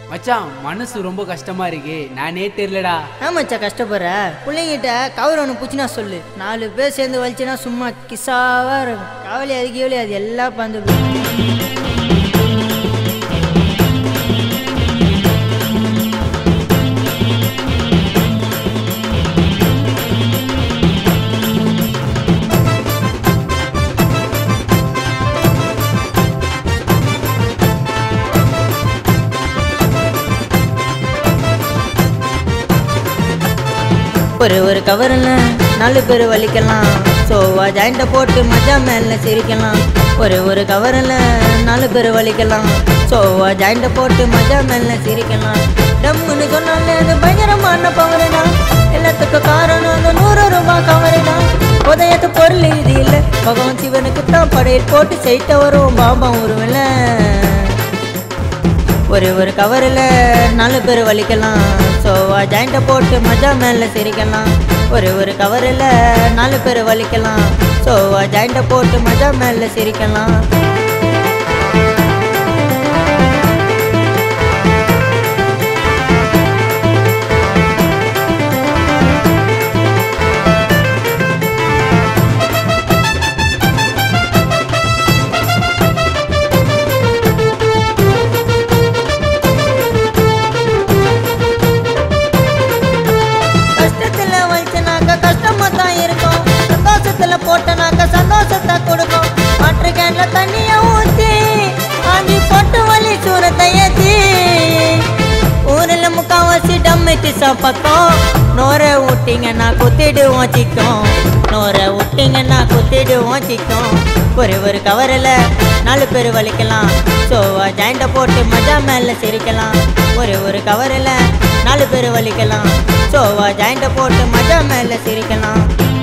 மச்சான் மனசு ரொம்ப கஷ்டமா இருக்கு நானே தெரியலடா ஏன் மச்சான் கஷ்டப்படுற பிள்ளைங்கிட்ட கவர் ஒன்று பூச்சினா சொல்லு நாலு பேர் சேர்ந்து வலிச்சுனா சும்மா கிசாவாக இருக்கும் கவலை அது கீவலி அது எல்லாம் பந்து ஒரு ஒரு கவரில் நாலு பேர் வலிக்கலாம் சோவா ஜாயிண்ட்டை போட்டு மஜா மேலே சிரிக்கலாம் ஒரு ஒரு கவரில் நாலு பேர் வலிக்கலாம் சோவா ஜாயிண்ட்டை போட்டு மஜா மேலே சிரிக்கலாம் டம்முன்னு சொன்னாலே அது பயங்கரமான பவருடா எல்லாத்துக்கும் காரணம் அந்த நூறு ரூபாய் கவருடா உதயத்து பொருள் இது இல்லை பகவான் சிவனுக்கு தான் படையில் போட்டு செய்த வரும் பாபா உருவில்ல ஒரு ஒரு கவரில் நாலு பேர் வலிக்கலாம் சோவா ஜாயிண்ட்டை போட்டு மஜா மேலே சிரிக்கலாம் ஒரு ஒரு கவரில் நாலு பேர் வலிக்கலாம் சோவா ஜாயிண்ட்டை போட்டு மஜா மேலே சிரிக்கலாம் கஷ்டத்துல வலிச்சனாக்க கஷ்டமா தான் இருக்கும் சந்தோஷத்துல போட்டனாக்க சந்தோஷத்தை கொடுக்கும் வாட்டர் கேன்ல தண்ணிய ஊத்தி ஆஞ்சி போட்டு வலி சூரத்தை ஏத்தி ஊரில் முக்காவாசி டம்மிக்கு பக்கம் நோரை விட்டீங்கன்னா குத்திடுவோம் சிக்கும் நோரை விட்டீங்கன்னா குத்திடுவோம் சிக்கும் ஒரு ஒரு கவரில் நாலு பேர் வலிக்கலாம் சோவா ஜாயிண்ட்டை போட்டு மஜா மேலே சிரிக்கலாம் ஒரு ஒரு கவரில் நாலு பேர் வலிக்கலாம் சோவா ஜாயிண்ட்டை போட்டு மஜா மேலே சிரிக்கலாம்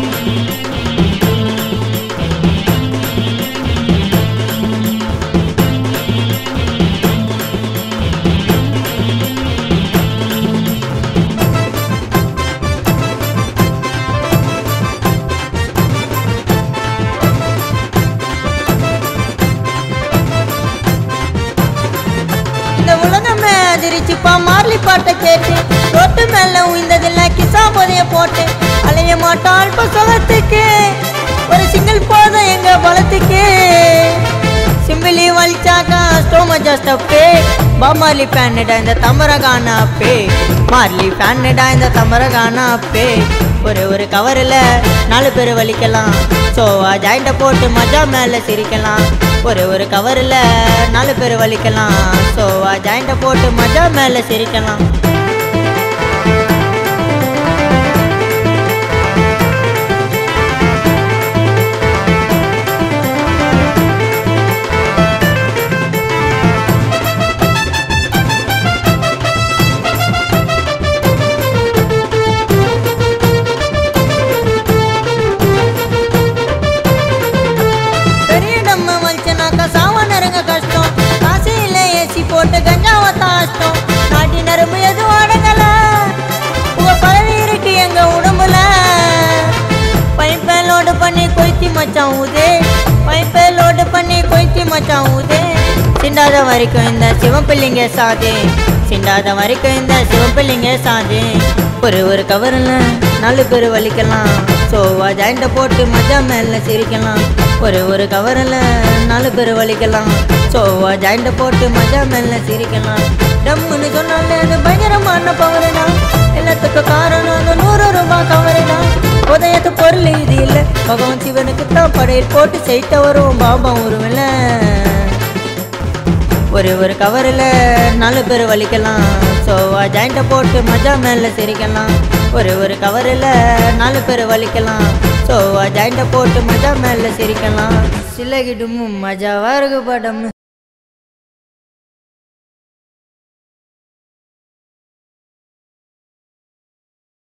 இந்த உலகமே அதிரிச்சுப்பா மார்லி பாட்டை கேட்டு ரோட்டு மேல உயிந்ததில்ல கிசா போதைய போட்டு அலைய மாட்டோம் அல்ப சுகத்துக்கு ஒரு சிங்கிள் போதும் எங்க பலத்துக்கு சிம்பிளி வலிச்சாக்கா ஸ்டோம ஜஸ்டப்பே பாமாலி ஃபேனுடா இந்த தமரகானா அப்பே மார்லி ஃபேனுடா இந்த தமரகானா அப்பே ஒரு ஒரு கவரில் நாலு பேர் வலிக்கலாம் சோவா ஜாயிண்ட்டை போட்டு மஜா மேலே சிரிக்கலாம் ஒரு ஒரு கவரில் நாலு பேர் வலிக்கலாம் சோவா ஜாயிண்ட்டை போட்டு மஜா மேலே சிரிக்கலாம் பெரிய நம்ம வலிச்சனாக்கா சாவ நெருங்க கஷ்டம் காசு இல்ல ஏசி போட்டு கஞ்சாவை தாஷ்டம் நாட்டி நரம்பு எதுவும் அடங்கல உங்க பதவி இருக்கு எங்க உடம்புல பைப்பை லோடு பண்ணி கொய்த்தி மச்சான் ஊதே பைப்பை லோடு பண்ணி கொய்த்தி மச்சான் ஊதே சிண்டாத வரைக்கும் இந்த சிவப்பிள்ளைங்க சாதே சிண்டாத வரைக்கும் இந்த சிவப்பிள்ளைங்க சாதே ஒரு ஒரு கவரில் நாலு பேர் வலிக்கலாம் சோவா ஜாயிண்ட்டை போட்டு மஜா மேலே சிரிக்கலாம் ஒரு ஒரு கவரில் நாலு பேர் வலிக்கலாம் சோவா ஜாயிண்ட்டை போட்டு மஜா மேலே சிரிக்கலாம் டம்முன்னு சொன்னாலே அது பயங்கரமான பவருடா எல்லாத்துக்கும் காரணம் அந்த நூறு ரூபாய் கவருடா உதயத்து பொருள் இது இல்லை பகவான் சிவனுக்கு தான் படையில் போட்டு செய்த வரும் பாபா உருவில்லை ஒரு ஒரு கவரில் நாலு பேர் வலிக்கலாம் சோவா ஜாயிண்ட்டை போட்டு மஜா மேலே சிரிக்கலாம் ஒரு ஒரு கவரில் நாலு பேர் வலிக்கலாம் சோவா ஜாயிண்ட்டை போட்டு மஜா மேலே சிரிக்கலாம் சிலகிடும் மஜாவாக இருக்கு படம்